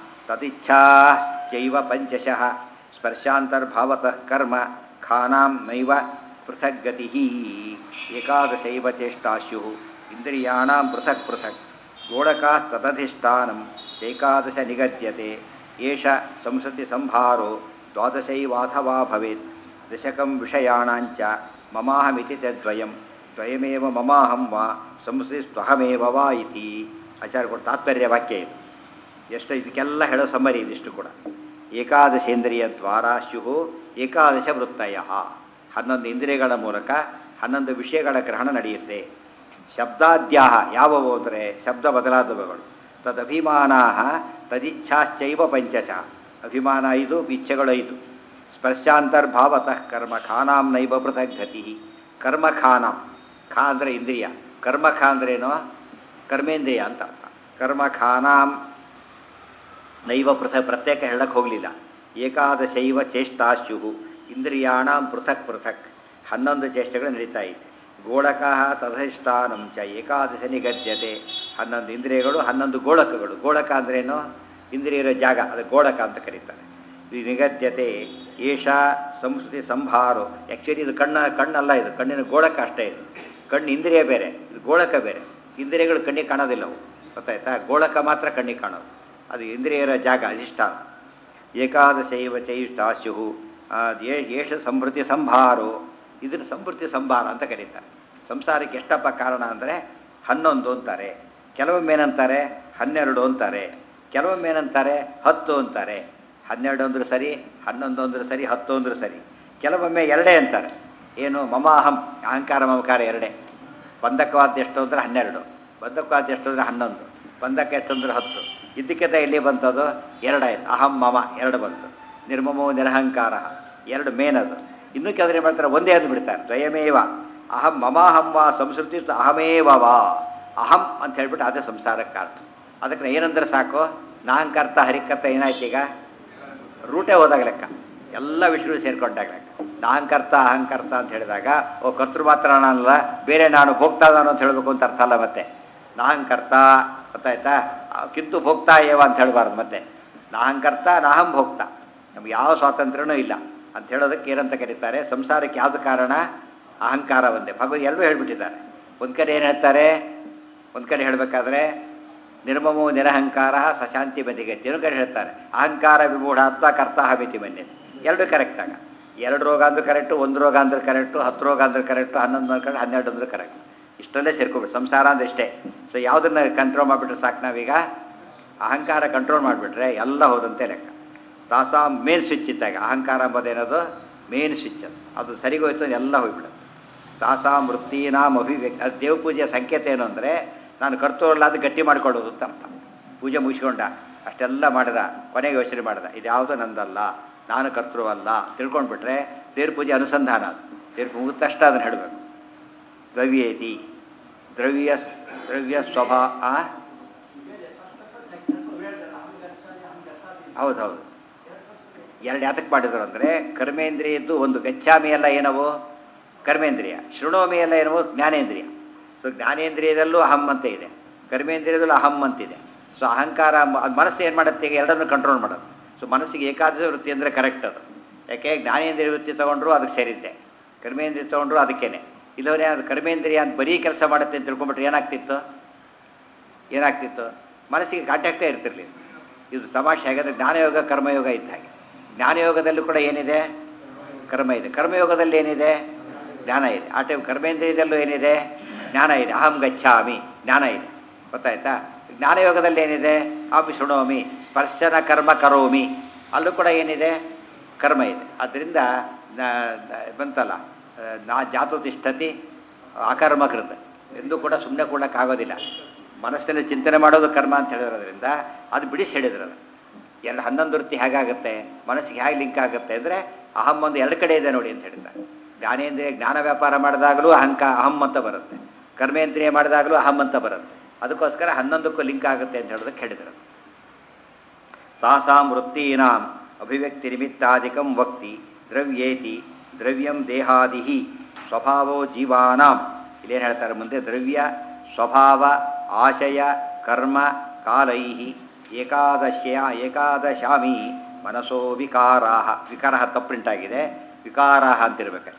ತದಿಚ್ಛಾಶ್ಚೈವ ಪಂಚಶಃ ಸ್ಪರ್ಶಾಂತರ್ಭಾವತಃ ಕರ್ಮ ಖಾನಾಂ ನೈವ ಪೃಥಗ್ಗತಿ ಏಕಾದಶೈವ ಚೇಷ್ಟಾಸ್ಯು ಇಂದ್ರಿಯಾಣಾಂ ಪೃಥಕ್ ಪೃಥಕ್ ಗೋಳಕಾಸ್ತದಧಿಷ್ಠಾನಂ ಏಕಾದಶ ನಿಗದ್ಯತೆ ಏಷ ಸಂಸ್ಕೃತಿ ಸಂಭಾರೋ ದ್ವಾದಶೈವಾಥವಾ ಭವೇತ್ ದಶಕಂ ವಿಷಯಾಣಾಂಚ ಮಮಾಹಮಿತಿ ತದ್ವಯಂ ದ್ವಯಮೇವ ಮಮಾಹಂ ವಾ ಸಂಸ್ಕೃತಿ ಸ್ವಹಮೇವ ವಾ ಇತಿ ಆಚಾರ್ಯ ಕೊಟ್ಟು ತಾತ್ಪರ್ಯ ವಾಕ್ಯ ಇದು ಎಷ್ಟು ಇದಕ್ಕೆಲ್ಲ ಹೇಳೋ ಸಮ್ಮರಿ ಇದಿಷ್ಟು ಕೂಡ ಏಕಾದಶೇಂದ್ರಿಯ ದ್ವಾರ ಸ್ಯು ಏಕಾದಶ ವೃತ್ತಯ ಹನ್ನೊಂದು ಇಂದ್ರಿಯಗಳ ಮೂಲಕ ಹನ್ನೊಂದು ವಿಷಯಗಳ ಗ್ರಹಣ ನಡೆಯುತ್ತೆ ಶಬ್ದಾದ್ಯಾಹ ಯಾವುವು ಅಂದರೆ ಶಬ್ದ ಬದಲಾದವುಗಳು ತದಭಿಮಾನ ತದಿಚ್ಛಾಶ್ಚೈವ ಪಂಚಶ ಅಭಿಮಾನ ಐದು ಇಚ್ಛೆಗಳು ಐದು ಸ್ಪರ್ಶಾಂತರ್ಭಾವತಃ ಕರ್ಮ ಖಾನಾಂ ನೈವ ಪೃಥಕ್ ಗತಿ ಕರ್ಮ ಖಾನಾಂ ಖಾ ಅಂದರೆ ಇಂದ್ರಿಯ ಕರ್ಮ ಖಾ ಅಂದ್ರೇನು ಕರ್ಮೇಂದ್ರಿಯ ಅಂತ ಅರ್ಥ ಕರ್ಮ ಖಾನಾಂ ನೈವ ಪೃಥಕ್ ಪ್ರತ್ಯೇಕ ಹೇಳಕ್ಕೆ ಹೋಗಲಿಲ್ಲ ಏಕಾದಶೈವ ಚೇಷ್ಟಾಶ್ಯು ಇಂದ್ರಿಯಾಣಾಂ ಪೃಥಕ್ ಪೃಥಕ್ ಹನ್ನೊಂದು ಚೇಷ್ಟೆಗಳು ನಡೀತಾ ಇದೆ ಗೋಳಕ ತದಧಿಷ್ಠಾನಂ ಚ ಏಕಾದಶ ನಿಗದ್ಯತೆ ಹನ್ನೊಂದು ಇಂದ್ರಿಯಗಳು ಹನ್ನೊಂದು ಗೋಳಕಗಳು ಗೋಳಕ ಅಂದ್ರೇನು ಇಂದ್ರಿಯರ ಜಾಗ ಅದು ಗೋಳಕ ಅಂತ ಕರೀತಾರೆ ಈ ನಿಗದ್ಯತೆ ಏಷ ಸಂಸ್ಕೃತಿ ಸಂಭಾರೋ ಆ್ಯಕ್ಚುಲಿ ಇದು ಕಣ್ಣ ಕಣ್ಣಲ್ಲ ಇದು ಕಣ್ಣಿನ ಗೋಳಕ ಅಷ್ಟೇ ಇದು ಕಣ್ಣು ಇಂದ್ರಿಯ ಬೇರೆ ಇದು ಗೋಳಕ ಬೇರೆ ಇಂದ್ರಿಯಗಳು ಕಣ್ಣಿಗೆ ಕಾಣೋದಿಲ್ಲವು ಗೊತ್ತಾಯ್ತಾ ಗೋಳಕ ಮಾತ್ರ ಕಣ್ಣಿಗೆ ಕಾಣೋದು ಅದು ಇಂದ್ರಿಯರ ಜಾಗ ಅಧಿಷ್ಠಾನ ಏಕಾದಶೈವ ಚೈಷ್ಟಾಸ್ಯು ಏಷ ಸಂವೃತ್ತಿ ಸಂಭಾರೋ ಇದನ್ನು ಸಂವೃತ್ತಿ ಸಂಭಾರ ಅಂತ ಕರೀತಾರೆ ಸಂಸಾರಕ್ಕೆ ಎಷ್ಟಪ್ಪ ಕಾರಣ ಅಂದರೆ ಹನ್ನೊಂದು ಅಂತಾರೆ ಕೆಲವೊಮ್ಮೆ ಏನಂತಾರೆ ಹನ್ನೆರಡು ಅಂತಾರೆ ಕೆಲವೊಮ್ಮೆ ಏನಂತಾರೆ ಹತ್ತು ಅಂತಾರೆ ಹನ್ನೆರಡು ಅಂದ್ರೆ ಸರಿ ಹನ್ನೊಂದು ಅಂದ್ರೆ ಸರಿ ಹತ್ತು ಅಂದ್ರೆ ಸರಿ ಕೆಲವೊಮ್ಮೆ ಎರಡೇ ಅಂತಾರೆ ಏನು ಮಮಾಹಂ ಅಹಂಕಾರ ಮಮಕಾರ ಎರಡೇ ಬಂಧಕವಾದ ಎಷ್ಟು ಅಂದರೆ ಹನ್ನೆರಡು ಬಂಧಕವಾದ ಎಷ್ಟು ಅಂದರೆ ಹನ್ನೊಂದು ಬಂಧಕ ಎಷ್ಟು ಅಂದರೆ ಹತ್ತು ಇದಕ್ಕಿಂತ ಎಲ್ಲಿ ಬಂತದು ಎರಡಾಯ್ತು ಅಹಂ ಮಮ ಎರಡು ಬಂತು ನಿರ್ಮಮೋ ನಿರಹಂಕಾರ ಎರಡು ಮೇನ್ ಅದು ಇನ್ನೂ ಕೆಲವರು ಏನು ಮಾಡ್ತಾರೆ ಒಂದೇ ಅದು ಬಿಡ್ತಾರೆ ದ್ವಯಮೇವ ಅಹಂ ಮಮಾಹಂ ವಾ ಸಂಸ್ಕೃತಿ ಅಹಮೇವ ವಾ ಅಹಂ ಅಂತ ಹೇಳ್ಬಿಟ್ಟು ಅದೇ ಸಂಸಾರಕ್ಕೆ ಕಾರಣ ಅದಕ್ಕೆ ಏನಂದ್ರೆ ಸಾಕು ನಾಹಂಕರ್ತ ಹರಿಕರ್ತ ಏನಾಯ್ತು ಈಗ ರೂಟೇ ಹೋದಾಗ ಲೆಕ್ಕ ಎಲ್ಲ ವಿಷಯಗಳು ಸೇರ್ಕೊಂಡಾಗ ಲೆಕ್ಕ ನಾಹಂಕರ್ತ ಅಹಂಕರ್ತ ಅಂತ ಹೇಳಿದಾಗ ಓ ಕರ್ತೃ ಮಾತ್ರ ನಾನಲ್ಲ ಬೇರೆ ನಾನು ಭೋಗ್ತಾ ನಾನು ಅಂತ ಹೇಳಬೇಕು ಅಂತ ಅರ್ಥ ಅಲ್ಲ ಮತ್ತೆ ನಾಹಂಕರ್ತ ಗೊತ್ತಾಯ್ತಾ ಕಿತ್ತು ಭೋಗ್ತಾ ಏವ ಅಂತ ಹೇಳಬಾರ್ದು ಮತ್ತೆ ನಾಹಂಕರ್ತ ನಾಹಂ ಭೋಗ್ತಾ ನಮ್ಗೆ ಯಾವ ಸ್ವಾತಂತ್ರ್ಯನೂ ಇಲ್ಲ ಅಂತ ಹೇಳೋದಕ್ಕೆ ಏನಂತ ಕರೀತಾರೆ ಸಂಸಾರಕ್ಕೆ ಯಾವುದು ಕಾರಣ ಅಹಂಕಾರ ಒಂದೇ ಭಗವದ್ ಎಲ್ಲರೂ ಹೇಳ್ಬಿಟ್ಟಿದ್ದಾರೆ ಒಂದು ಕಡೆ ಏನು ಹೇಳ್ತಾರೆ ಒಂದು ಕಡೆ ಹೇಳಬೇಕಾದ್ರೆ ನಿರ್ಮಮೋ ನಿರಹಂಕಾರ ಸಶಾಂತಿ ಬದಿಗತಿ ಇನ್ನೊಂದು ಕಡೆ ಹೇಳ್ತಾರೆ ಅಹಂಕಾರ ವಿಮೂಢಾತ್ಮ ಕರ್ತಾಹ ಮಿತಿ ಮನ್ಯತೆ ಎರಡು ಕರೆಕ್ಟ್ ಆಗ ಎರಡು ರೋಗ ಅಂದ್ರೆ ಕರೆಕ್ಟು ಒಂದು ರೋಗ ಅಂದ್ರೆ ಕರೆಕ್ಟು ಹತ್ತು ರೋಗ ಅಂದ್ರೆ ಕರೆಕ್ಟು ಹನ್ನೊಂದು ಅಂದ್ರೆ ಕರೆಕ್ಟ್ ಹನ್ನೆರಡು ಅಂದ್ರೆ ಕರೆಕ್ಟ್ ಇಷ್ಟಲ್ಲೇ ಸೇರ್ಕೊಬಿಟ್ಟು ಸಂಸಾರ ಅಂದ್ರೆ ಇಷ್ಟೇ ಸೊ ಯಾವುದನ್ನ ಕಂಟ್ರೋಲ್ ಮಾಡಿಬಿಟ್ರೆ ಸಾಕು ನಾವೀಗ ಅಹಂಕಾರ ಕಂಟ್ರೋಲ್ ಮಾಡಿಬಿಟ್ರೆ ಎಲ್ಲ ಹೋದಂತೆ ಲೆಕ್ಕ ತಾಸ ಮೇನ್ ಸ್ವಿಚ್ ಇದ್ದಾಗ ಅಹಂಕಾರ ಎಂಬುದೇನದು ಮೇನ್ ಸ್ವಿಚ್ ಅದು ಅದು ಸರಿಗೋಯ್ತು ಅಂದ್ರೆ ಎಲ್ಲ ಹೋಗ್ಬಿಡುತ್ತೆ ತಾಸಾಂ ವೃತ್ತೀನಾಂ ಅಭಿವ್ಯಕ್ತಿ ಅದು ದೇವ ಪೂಜೆಯ ಸಂಕೇತ ಏನು ಅಂದರೆ ನಾನು ಕರ್ತವ್ಯಲ್ಲ ಅದು ಗಟ್ಟಿ ಮಾಡ್ಕೊಳ್ಳೋದು ಅಂತ ಅರ್ಥ ಪೂಜೆ ಮುಗಿಸ್ಕೊಂಡ ಅಷ್ಟೆಲ್ಲ ಮಾಡಿದ ಕೊನೆಗೆ ಯೋಚನೆ ಮಾಡಿದ ಇದ್ಯಾವುದೋ ನಂದಲ್ಲ ನಾನು ಕರ್ತೃವಲ್ಲ ತಿಳ್ಕೊಂಡ್ಬಿಟ್ರೆ ದೇವ್ರ ಪೂಜೆ ಅನುಸಂಧಾನ ಅದು ದೇವ್ರ ಮುಗಿದ ತಕ್ಷಣ ಅದನ್ನು ಹೇಳಬೇಕು ದ್ರವ್ಯೇತಿ ದ್ರವ್ಯ ದ್ರವ್ಯ ಸ್ವಭಾ ಆ ಹೌದು ಹೌದು ಎರಡು ಯಾತಕ್ಕೆ ಮಾಡಿದ್ರು ಅಂದರೆ ಕರ್ಮೇಂದ್ರಿಯದ್ದು ಒಂದು ಗಚ್ಚಾಮಿ ಎಲ್ಲ ಏನವು ಕರ್ಮೇಂದ್ರಿಯ ಶೃಣೋಮಿ ಎಲ್ಲ ಏನವು ಜ್ಞಾನೇಂದ್ರಿಯ ಸೊ ಜ್ಞಾನೇಂದ್ರಿಯದಲ್ಲೂ ಅಹಂ ಅಂತ ಇದೆ ಕರ್ಮೇಂದ್ರಿಯದಲ್ಲೂ ಅಹಂ ಅಂತಿದೆ ಸೊ ಅಹಂಕಾರ ಮ- ಅದ್ ಮನಸ್ಸು ಏನು ಮಾಡುತ್ತೆ ಈಗ ಎರಡನ್ನು ಕಂಟ್ರೋಲ್ ಮಾಡೋದು ಸೊ ಮನಸ್ಸಿಗೆ ಏಕಾದಶ ವೃತ್ತಿ ಅಂದರೆ ಕರೆಕ್ಟ್ ಅದು ಯಾಕೆ ಜ್ಞಾನೇಂದ್ರಿಯ ವೃತ್ತಿ ತೊಗೊಂಡ್ರು ಅದಕ್ಕೆ ಸೇರಿದ್ದೆ ಕರ್ಮೇಂದ್ರಿಯ ತೊಗೊಂಡ್ರು ಅದಕ್ಕೇನೆ ಇಲ್ಲವರೇ ಅದು ಕರ್ಮೇಂದ್ರಿಯ ಅಂತ ಬರೀ ಕೆಲಸ ಮಾಡುತ್ತೆ ಅಂತ ತಿಳ್ಕೊಂಬಿಟ್ರೆ ಏನಾಗ್ತಿತ್ತು ಏನಾಗ್ತಿತ್ತು ಮನಸ್ಸಿಗೆ ಕಾಂಟ್ಯಾಕ್ಟೇ ಇರ್ತಿರ್ಲಿಲ್ಲ ಇದು ತಮಾಷೆ ಹಾಗಾದ್ರೆ ಜ್ಞಾನಯೋಗ ಕರ್ಮಯೋಗ ಇದ್ದ ಹಾಗೆ ಜ್ಞಾನಯೋಗದಲ್ಲೂ ಕೂಡ ಏನಿದೆ ಕರ್ಮ ಇದೆ ಕರ್ಮಯೋಗದಲ್ಲಿ ಏನಿದೆ ಜ್ಞಾನ ಇದೆ ಆ ಟೈಮ್ ಕರ್ಮೇಂದ್ರಿಯದಲ್ಲೂ ಏನಿದೆ ಜ್ಞಾನ ಇದೆ ಅಹಂ ಗಚ್ಛಾಮಿ ಜ್ಞಾನ ಇದೆ ಗೊತ್ತಾಯ್ತಾ ಜ್ಞಾನಯೋಗದಲ್ಲಿ ಏನಿದೆ ಆಮಿ ಶೃಣೋಮಿ ಸ್ಪರ್ಶನ ಕರ್ಮ ಕರೋಮಿ ಅಲ್ಲೂ ಕೂಡ ಏನಿದೆ ಕರ್ಮ ಇದೆ ಆದ್ದರಿಂದ ನ- ನ- ಬಂತಲ್ಲ ಆ, ನಾ ಜಾತು ತಿಷ್ಠತಿ ಅಕರ್ಮಕೃತ ಎಂದೂ ಕೂಡ ಸುಮ್ಮನೆ ಕೊಡೋಕ್ಕಾಗೋದಿಲ್ಲ ಮನಸ್ಸಿನಲ್ಲಿ ಚಿಂತನೆ ಮಾಡೋದು ಕರ್ಮ ಅಂತ ಹೇಳಿರೋದ್ರಿಂದ ಅದು ಬಿಡಿಸಿ ಹೇಳಿದ್ರು ಅದು ಎರಡು ಹನ್ನೊಂದು ವೃತ್ತಿ ಹೇಗಾಗುತ್ತೆ ಮನಸ್ಸಿಗೆ ಹೇಗೆ ಲಿಂಕ್ ಆಗುತ್ತೆ ಅಂದರೆ ಅಹಂ ಒಂದು ಎರಡು ಕಡೆ ಇದೆ ನೋಡಿ ಅಂತ ಹೇಳಿದ್ದಾರೆ ಜ್ಞಾನೇಂದ್ರಿಯ ಜ್ಞಾನ ವ್ಯಾಪಾರ ಮಾಡಿದಾಗಲೂ ಅಹಂಕ ಅಹಂ ಅಂತ ಬರುತ್ತೆ ಕರ್ಮೇಂದ್ರಿಯ ಮಾಡಿದಾಗಲೂ ಅಹಂ ಅಂತ ಬರುತ್ತೆ ಅದಕ್ಕೋಸ್ಕರ ಹನ್ನೊಂದಕ್ಕೂ ಲಿಂಕ್ ಆಗುತ್ತೆ ಅಂತ ಹೇಳೋದಕ್ಕೆ ಹೇಳಿದರು ತಾಸಾಂ ವೃತ್ತೀನಾಂ ಅಭಿವ್ಯಕ್ತಿ ನಿಮಿತ್ತಾಧಿಕಂ ವಕ್ತಿ ದ್ರವ್ಯೇತಿ ದ್ರವ್ಯಂ ದೇಹಾದಿ ಸ್ವಭಾವೋ ಜೀವಾನಾಂ ಇಲ್ಲೇನು ಹೇಳ್ತಾರೆ ಮುಂದೆ ದ್ರವ್ಯ ಸ್ವಭಾವ ಆಶಯ ಕರ್ಮ ಕಾಲೈ ಏಕಾದಶ್ಯ ಏಕಾದಶಾಮಿ ಮನಸೋ ವಿಕಾರಾ ವಿಕಾರ ತಪ್ಪುಂಟಾಗಿದೆ ವಿಕಾರ ಅಂತಿರ್ಬೇಕು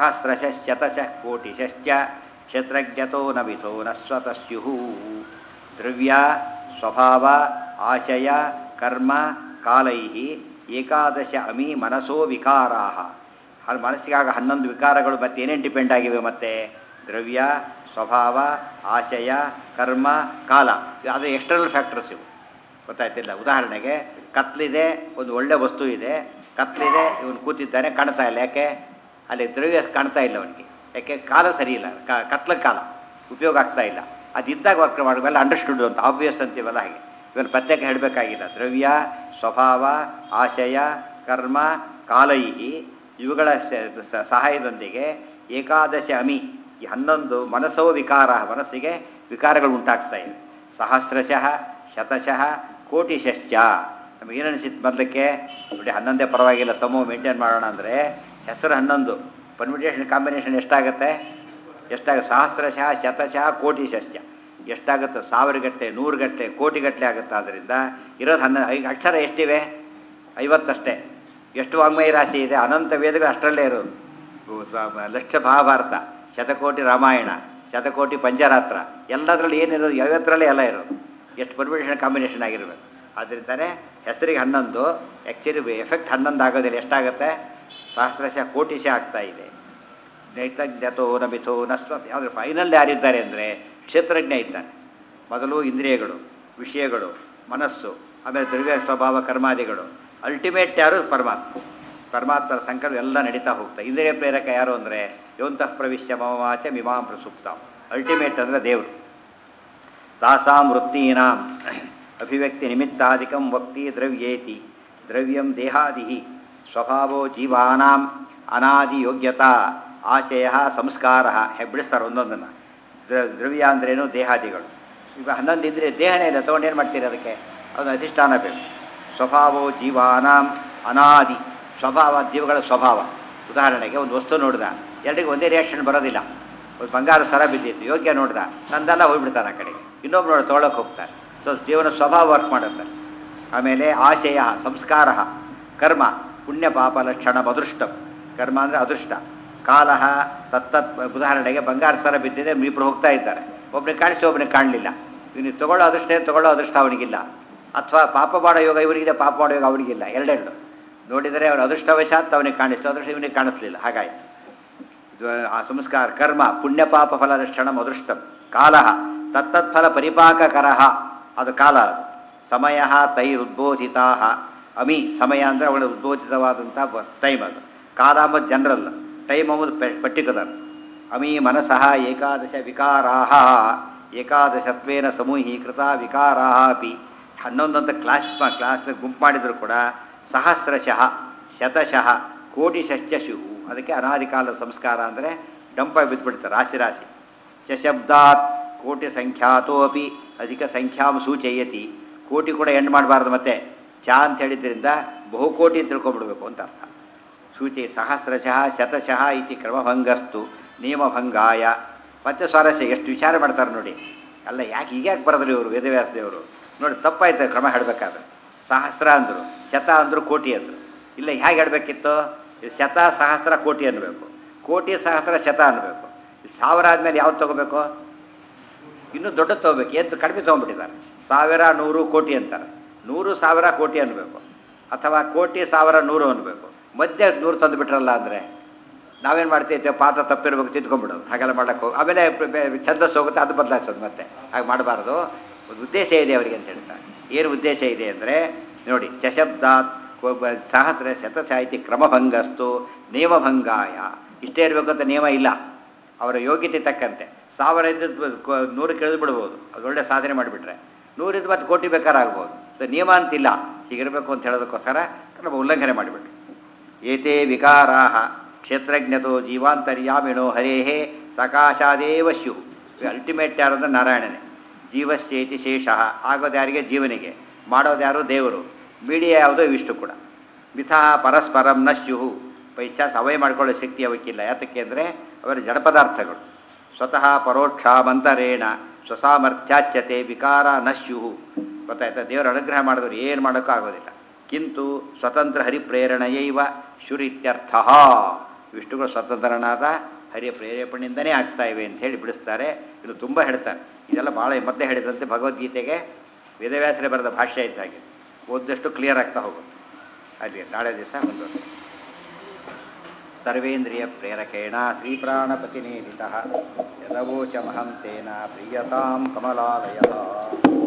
ಸಹಸ್ರಶತಶಃ ಕೋಟಿಶ್ಚ ಕ್ಷೇತ್ರಜ್ಞತೋ ನವಿತೋ ನ ಸ್ವತಃ ಸ್ಯುಃ ದ್ರವ್ಯ ಸ್ವಭಾವ ಆಶಯ ಕರ್ಮ ಕಾಲೈ ಏಕಾದಶ ಅಮಿ ಮನಸೋ ವಿಕಾರಾ ಮನಸ್ಸಿಗಾಗ ಹನ್ನೊಂದು ವಿಕಾರಗಳು ಮತ್ತೆ ಏನೇನು ಡಿಪೆಂಡ್ ಆಗಿವೆ ಮತ್ತೆ ದ್ರವ್ಯ ಸ್ವಭಾವ ಆಶಯ ಕರ್ಮ ಕಾಲ ಅದು ಎಕ್ಸ್ಟರ್ನಲ್ ಫ್ಯಾಕ್ಟರ್ಸ್ ಇವು ಗೊತ್ತಾಯ್ತಿಲ್ಲ ಉದಾಹರಣೆಗೆ ಕತ್ಲಿದೆ ಒಂದು ಒಳ್ಳೆ ವಸ್ತು ಇದೆ ಕತ್ಲಿದೆ ಇವನು ಕೂತಿದ್ದಾನೆ ಕಾಣ್ತಾ ಇಲ್ಲ ಯಾಕೆ ಅಲ್ಲಿ ದ್ರವ್ಯ ಕಾಣ್ತಾ ಇಲ್ಲ ಅವನಿಗೆ ಯಾಕೆ ಕಾಲ ಸರಿ ಇಲ್ಲ ಕ ಕತ್ಲ ಕಾಲ ಉಪಯೋಗ ಆಗ್ತಾ ಇಲ್ಲ ಅದಿದ್ದಾಗ ವರ್ಕ್ ಮಾಡಬೇಕಲ್ಲ ಅಂಡರ್ಸ್ಟುಡ್ ಅಂತ ಆಬ್ವಿಯಸ್ ಅಂತೀವಲ್ಲ ಹಾಗೆ ಇವನು ಪ್ರತ್ಯೇಕ ಹೇಳಬೇಕಾಗಿಲ್ಲ ದ್ರವ್ಯ ಸ್ವಭಾವ ಆಶಯ ಕರ್ಮ ಕಾಲೈ ಇವುಗಳ ಸ- ಸ- ಸಹಾಯದೊಂದಿಗೆ ಏಕಾದಶ ಅಮಿ ಈ ಹನ್ನೊಂದು ಮನಸ್ಸೋ ವಿಕಾರ ಮನಸ್ಸಿಗೆ ವಿಕಾರಗಳು ಉಂಟಾಗ್ತಾ ಇವೆ ಸಹಸ್ರಶಃ ಶತಶಃ ಕೋಟಿಶಶ್ಚ ನಮಗೇನು ಅನಿಸಿತ್ತು ಮೊದಲಕ್ಕೆ ನೋಡಿ ಹನ್ನೊಂದೇ ಪರವಾಗಿಲ್ಲ ಸಮೂಹ ಮೇಂಟೈನ್ ಮಾಡೋಣ ಅಂದರೆ ಹೆಸರು ಹನ್ನೊಂದು ಪರ್ಮಿಟೇಷನ್ ಕಾಂಬಿನೇಷನ್ ಎಷ್ಟಾಗುತ್ತೆ ಎಷ್ಟಾಗುತ್ತೆ ಸಹಸ್ರಶಃ ಶತಶಃ ಕೋಟಿಶಶ್ಚ ಎಷ್ಟಾಗುತ್ತೆ ಸಾವಿರ ಗಟ್ಟಲೆ ನೂರು ಗಟ್ಟಲೆ ಕೋಟಿ ಗಟ್ಟಲೆ ಆಗುತ್ತೆ ಆದ್ದರಿಂದ ಇರೋದು ಹನ್ನ ಐ- ಅಕ್ಷರ ಎಷ್ಟಿವೆ ಐವತ್ತಷ್ಟೇ ಎಷ್ಟು ವಾಂಗ್ಮಯ ರಾಶಿ ಇದೆ ಅನಂತ ವೇದಗಳು ಅಷ್ಟರಲ್ಲೇ ಇರೋದು ಉ- ಸ್ವ- ಲಕ್ಷ ಮಹಾಭಾರತ ಶತಕೋಟಿ ರಾಮಾಯಣ ಶತಕೋಟಿ ಪಂಚರಾತ್ರ ಎಲ್ಲದರಲ್ಲಿ ಏನಿರೋದು ಐವತ್ತರಲ್ಲೇ ಎಲ್ಲ ಇರೋದು ಎಷ್ಟು ಪರ್ಮಿಟೇಷನ್ ಕಾಂಬಿನೇಷನ್ ಆಗಿರಬೇಕು ಆದ್ದರಿಂದನೇ ಹೆಸರಿಗೆ ಹನ್ನೊಂದು ಆ್ಯಕ್ಚುಲಿ ಎಫೆಕ್ಟ್ ಹನ್ನೊಂದು ಆಗೋದಿಲ್ಲ ಎಷ್ಟಾಗುತ್ತೆ ಸಹಸ್ರಶಃ ಕೋಟಿಶಃ ಆಗ್ತಾ ಇದೆ ನೈತಜ್ಞತೋ ನ ಮಿಥೋ ನ ಸ್ವ ಆದರೆ ಫೈನಲ್ ಯಾರಿದ್ದಾರೆ ಅಂದರೆ ಕ್ಷೇತ್ರಜ್ಞ ಇದ್ದಾನೆ ಮೊದಲು ಇಂದ್ರಿಯಗಳು ವಿಷಯಗಳು ಮನಸ್ಸು ಆಮೇಲೆ ದ್ರವ್ಯ ಸ್ವಭಾವ ಕರ್ಮಾದಿಗಳು ಅಲ್ಟಿಮೇಟ್ ಯಾರು ಪರಮಾತ್ಮ ಪರಮಾತ್ಮರ ಸಂಕಲ್ಪ ಎಲ್ಲ ನಡೀತಾ ಹೋಗ್ತಾ ಇಂದ್ರಿಯ ಪ್ರೇರಕ ಯಾರು ಅಂದರೆ ಯೋಂತಃ ಪ್ರವಿಶ್ಯ ಮಮವಾಚ ಮಿಮಾಂ ಪ್ರಸುಪ್ತ ಅಲ್ಟಿಮೇಟ್ ಅಂದರೆ ದೇವರು ತಾಸಾಂ ವೃತ್ತೀನಾಂ ಅಭಿವ್ಯಕ್ತಿ ನಿಮಿತ್ತಾದಿಕಂ ವಕ್ತಿ ದ್ರವ್ಯೇತಿ ದ್ರವ್ಯಂ ದೇಹಾದಿ ಸ್ವಭಾವೋ ಜೀವಾನಾಂ ಅನಾದಿ ಯೋಗ್ಯತಾ ಆಶಯ ಸಂಸ್ಕಾರ ಹೇಗೆ ಬಿಡಿಸ್ತಾರೆ ಒಂದೊಂದನ್ನು ದ್ರ- ದ್ರವ್ಯ ಅಂದ್ರೇನು ದೇಹಾದಿಗಳು ಈಗ ಹನ್ನೊಂದು ಇದ್ರೆ ದೇಹನೇ ಇಲ್ಲ ತೊಗೊಂಡು ಏನು ಮಾಡ್ತೀರಿ ಅದಕ್ಕೆ ಅದು ಅಧಿಷ್ಠಾನ ಬೇಕು ಸ್ವಭಾವೋ ಜೀವಾನಾಂ ಅನಾದಿ ಸ್ವಭಾವ ಜೀವಗಳ ಸ್ವಭಾವ ಉದಾಹರಣೆಗೆ ಒಂದು ವಸ್ತು ನೋಡಿದ ಎಲ್ರಿಗೂ ಒಂದೇ ರಿಯಾಕ್ಷನ್ ಬರೋದಿಲ್ಲ ಒಂದು ಬಂಗಾರ ಸರ ಬಿದ್ದಿತ್ತು ಯೋಗ್ಯ ನೋಡ್ದ ನಂದೆಲ್ಲ ಹೋಗ್ಬಿಡ್ತಾನೆ ಆ ಕಡೆಗೆ ಇನ್ನೊಬ್ರು ನೋಡಿ ತೊಗೊಳಕ್ಕೆ ಹೋಗ್ತಾನೆ ಸೊ ಜೀವನ ಸ್ವಭಾವ ವರ್ಕ್ ಮಾಡುತ್ತೆ ಆಮೇಲೆ ಆಶಯ ಸಂಸ್ಕಾರ ಕರ್ಮ ಪುಣ್ಯ ಪಾಪ ಲಕ್ಷಣ ಅದೃಷ್ಟಂ ಕರ್ಮ ಅಂದರೆ ಅದೃಷ್ಟ ಕಾಲ ತತ್ತತ್ ಉದಾಹರಣೆಗೆ ಬಂಗಾರ ಸರ ಬಿದ್ದಿದೆ ಇಬ್ಬರು ಹೋಗ್ತಾ ಇದ್ದಾರೆ ಒಬ್ಬನಿಗೆ ಕಾಣಿಸಿ ಒಬ್ಬನಿಗೆ ಕಾಣಲಿಲ್ಲ ಇವನಿಗೆ ತಗೊಳ್ಳೋ ಅದೃಷ್ಟ ಏನು ತಗೊಳ್ಳೋ ಅದೃಷ್ಟ ಅವನಿಗಿಲ್ಲ ಅಥವಾ ಪಾಪ ಮಾಡೋ ಯೋಗ ಇವರಿಗಿದೆ ಪಾಪ ಮಾಡೋ ಯೋಗ ಅವನಿಗಿಲ್ಲ ಎರಡೆರಡು ನೋಡಿದರೆ ಅವನ ಅದೃಷ್ಟವಶಾತ್ ಅವನಿಗೆ ಕಾಣಿಸ್ತು ಅದೃಷ್ಟ ಇವನಿಗೆ ಕಾಣಿಸ್ಲಿಲ್ಲ ಹಾಗಾಯಿತು ಇದು ಆ ಸಂಸ್ಕಾರ ಕರ್ಮ ಪುಣ್ಯ ಪಾಪ ಫಲ ಲಕ್ಷಣ ಅದೃಷ್ಟಂ ಕಾಲ ತತ್ತತ್ಫಲ ಪರಿಪಾಕಕರ ಅದು ಕಾಲ ಅದು ಸಮಯ ತೈರುದ್ಬೋಧಿತಾ ಅಮಿ ಸಮಯ ಅಂದರೆ ಅವಳ ಉದ್ಬೋಧಿತವಾದಂಥ ಟೈಮ್ ಅದು ಕಾಲ ಅಂಬುದು ಜನರಲ್ ಟೈಮ್ ಅಂಬುದು ಪರ್ಟಿಕ್ಯುಲರ್ ಅಮಿ ಮನಸಃ ಏಕಾದಶ ವಿಕಾರಾ ಏಕಾದಶತ್ವೇನ ಸಮೂಹೀಕೃತ ವಿಕಾರಾ ಅಪಿ ಹನ್ನೊಂದಂತ ಕ್ಲಾಸ್ ಕ್ಲಾಸ್ ಗುಂಪು ಮಾಡಿದ್ರು ಕೂಡ ಸಹಸ್ರಶಃ ಶತಶಃ ಕೋಟಿಶಶ್ಚ ಶಿವು ಅದಕ್ಕೆ ಅನಾದಿ ಕಾಲದ ಸಂಸ್ಕಾರ ಅಂದರೆ ಡಂಪ ಬಿದ್ದುಬಿಡ್ತಾರೆ ರಾಶಿ ರಾಶಿ ಚಶಬ್ದಾತ್ ಕೋಟಿ ಸಂಖ್ಯಾತೋ ಅಪಿ ಅಧಿಕ ಸಂಖ್ಯಾಂ ಸೂಚಯತಿ ಕೋಟಿ ಕೂಡ ಎಂಡ್ ಮಾಡಬಾರ್ದು ಮತ್ತೆ ಚ ಅಂತ ಹೇಳಿದ್ರಿಂದ ಬಹುಕೋಟಿ ಅಂತ ತಿಳ್ಕೊಂಡ್ಬಿಡ್ಬೇಕು ಅಂತ ಅರ್ಥ ಸೂಚಿ ಸಹಸ್ರಶಃ ಶತಶಃ ಇತಿ ಕ್ರಮಭಂಗಸ್ತು ನಿಯಮಭಂಗಾಯ ಮತ್ತೆ ಸ್ವಾರಸ್ಯ ಎಷ್ಟು ವಿಚಾರ ಮಾಡ್ತಾರೆ ನೋಡಿ ಅಲ್ಲ ಯಾಕೆ ಹೀಗ್ಯಾಕೆ ಬರೋದ್ರಿ ಇವರು ವೇದವ್ಯಾಸ ದೇವರು ನೋಡಿ ತಪ್ಪಾಯ್ತು ಕ್ರಮ ಹೇಳಬೇಕಾದ್ರೆ ಸಹಸ್ರ ಅಂದರು ಶತ ಅಂದರು ಕೋಟಿ ಅಂದರು ಇಲ್ಲ ಹೇಗೆ ಹೇಳಬೇಕಿತ್ತು ಶತ ಸಹಸ್ರ ಕೋಟಿ ಅನ್ನಬೇಕು ಕೋಟಿ ಸಹಸ್ರ ಶತ ಅನ್ನಬೇಕು ಸಾವಿರ ಆದಮೇಲೆ ಯಾವ್ದು ತೊಗೋಬೇಕು ಇನ್ನೂ ದೊಡ್ಡ ತೊಗೋಬೇಕು ಏನು ಕಡಿಮೆ ತೊಗೊಂಡ್ಬಿಟ್ಟಿದ್ದಾರೆ ಸಾವಿರ ನೂರು ಕೋಟಿ ಅಂತಾರೆ ನೂರು ಸಾವಿರ ಕೋಟಿ ಅನ್ನಬೇಕು ಅಥವಾ ಕೋಟಿ ಸಾವಿರ ನೂರು ಅನ್ನಬೇಕು ಮಧ್ಯೆ ನೂರು ತಂದು ಬಿಟ್ರಲ್ಲ ಅಂದರೆ ನಾವೇನು ಮಾಡ್ತೀವಿ ಪಾತ್ರ ತಪ್ಪಿರ್ಬೇಕು ತಿದ್ಕೊಂಡ್ಬಿಡೋದು ಹಾಗೆಲ್ಲ ಮಾಡಕ್ಕೆ ಹೋಗಿ ಆಮೇಲೆ ಬೆ- ಬೆ- ಛಂದಸ್ಸು ಹೋಗುತ್ತೆ ಅದು ಬದಲಾಯಿಸೋದು ಮತ್ತೆ ಹಾಗೆ ಮಾಡಬಾರ್ದು ಒಂದು ಉದ್ದೇಶ ಇದೆ ಅವರಿಗೆ ಅಂತ ಹೇಳ್ತಾರೆ ಏನು ಉದ್ದೇಶ ಇದೆ ಅಂದರೆ ನೋಡಿ ಚಶಬ್ದಾತ್ ಕೊ- ಬ- ಸಹಸ್ರ ಶತಸಾಹಿತಿ ಕ್ರಮಭಂಗಸ್ತು ನಿಯಮಭಂಗಾಯ ಇಷ್ಟೇ ಇರಬೇಕು ಅಂತ ನಿಯಮ ಇಲ್ಲ ಅವರ ಯೋಗ್ಯತೆ ತಕ್ಕಂತೆ ಸಾವಿರ ಇದ್ದದ್ದು ಕೊ- ನೂರು ಕೆಳೆದು ಬಿಡ್ಬೋದು ಅದು ಒಳ್ಳೆ ಸಾಧನೆ ಮಾಡಿಬಿಟ್ರೆ ನೂರಿದ್ದು ಮತ್ತೆ ಕೋಟಿ ಬೇಕಾರಾಗ್ಬೋದು ಸೊ ನಿಯಮ ಅಂತಿಲ್ಲ ಹೀಗಿರಬೇಕು ಅಂತ ಹೇಳೋದಕ್ಕೋಸ್ಕರ ಕ್ರಮ ಉಲ್ಲಂಘನೆ ಮಾಡಿಬಿಟ್ರು ಏತೇ ವಿಕಾರಾ ಕ್ಷೇತ್ರಜ್ಞತೋ ಜೀವಾಂತರ್ಯಾಮಿಣೋ ಹರೇಹೇ ಸಕಾಶಾದೇವ ಸ್ಯು ಅಲ್ಟಿಮೇಟ್ ಯಾರು ಅಂದ್ರೆ ನಾರಾಯಣನೇ ಜೀವಸ್ಯೇತಿ ಶೇಷ ಆಗೋದು ಯಾರಿಗೆ ಜೀವನಿಗೆ ಮಾಡೋದು ಯಾರು ದೇವರು ಮೀಡಿಯಾ ಯಾವುದೋ ಇವಿಷ್ಟು ಕೂಡ ಮಿಥಃ ಪರಸ್ಪರಂ ನ ಸ್ಯು ಪೈಚಾಸ್ ಅವಯ ಮಾಡ್ಕೊಳ್ಳೋ ಶಕ್ತಿ ಅವಕ್ಕಿಲ್ಲ ಯಾತಕ್ಕೆ ಅಂದರೆ ಅವರ ಜಡ ಪದಾರ್ಥಗಳು ಸ್ವತಃ ಪರೋಕ್ಷ ಮಂತರೇಣ ಸ್ವಸಾಮರ್ಥ್ಯಾಚ್ಯತೆ ವಿಕಾರ ನ ಸ್ಯು ಗೊತ್ತಾಯ್ತಾ ದೇವರ ಅನುಗ್ರಹ ಮಾಡಿದ್ರು ಏನು ಮಾಡೋಕ್ಕೂ ಆಗೋದಿಲ್ಲ ಕಿಂತು ಸ್ವತಂತ್ರ ಹರಿಪ್ರೇರಣೆಯೈವ ಶುರಿತ್ಯರ್ಥ ವಿಷ್ಣುಗಳು ಸ್ವತಂತ್ರನಾದ ಹರಿಯ ಪ್ರೇರೇಪಣೆಯಿಂದನೇ ಆಗ್ತಾ ಇವೆ ಅಂತ ಹೇಳಿ ಬಿಡಿಸ್ತಾರೆ ಇದು ತುಂಬ ಹೇಳ್ತಾರೆ ಇದೆಲ್ಲ ಭಾಳ ಮತ್ತೆ ಹೇಳಿದಂತೆ ಭಗವದ್ಗೀತೆಗೆ ವೇದವ್ಯಾಸರೇ ಬರೆದ ಭಾಷ್ಯ ಇದ್ದಾಗೆ ಓದ್ದಷ್ಟು ಕ್ಲಿಯರ್ ಆಗ್ತಾ ಹೋಗುತ್ತೆ ಅಲ್ಲಿ ನಾಳೆ ದಿವಸ ಮುಂದುವರೆ ಸರ್ವೇಂದ್ರಿಯ ಪ್ರೇರಕೇಣ ಶ್ರೀಪ್ರಾಣಪತಿನೇದಿತ ಯದವೋಚಮಹಂ ತೇನ ಪ್ರೀಯತಾಂ ಕಮಲಾಲಯ